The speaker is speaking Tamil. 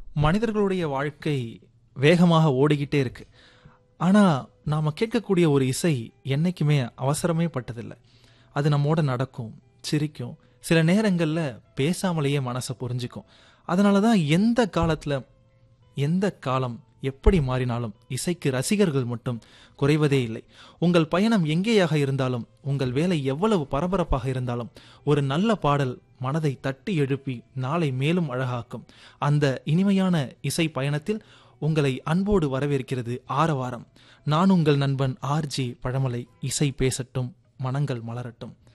மனிதர்களுடைய வாழ்க்கை வேகமாக ஓடிக்கிட்டே இருக்கு ஆனா நாம கேட்கக்கூடிய ஒரு இசை என்னைக்குமே அவசரமே பட்டதில்லை அது நம்மோட நடக்கும் சிரிக்கும் சில நேரங்கள்ல பேசாமலேயே மனசை புரிஞ்சுக்கும் அதனாலதான் எந்த காலத்துல எந்த காலம் எப்படி மாறினாலும் இசைக்கு ரசிகர்கள் மட்டும் குறைவதே இல்லை உங்கள் பயணம் எங்கேயாக இருந்தாலும் உங்கள் வேலை எவ்வளவு பரபரப்பாக இருந்தாலும் ஒரு நல்ல பாடல் மனதை தட்டி எழுப்பி நாளை மேலும் அழகாக்கும் அந்த இனிமையான இசை பயணத்தில் உங்களை அன்போடு வரவேற்கிறது ஆரவாரம் நான் உங்கள் நண்பன் ஆர்ஜி பழமலை இசை பேசட்டும் மனங்கள் மலரட்டும்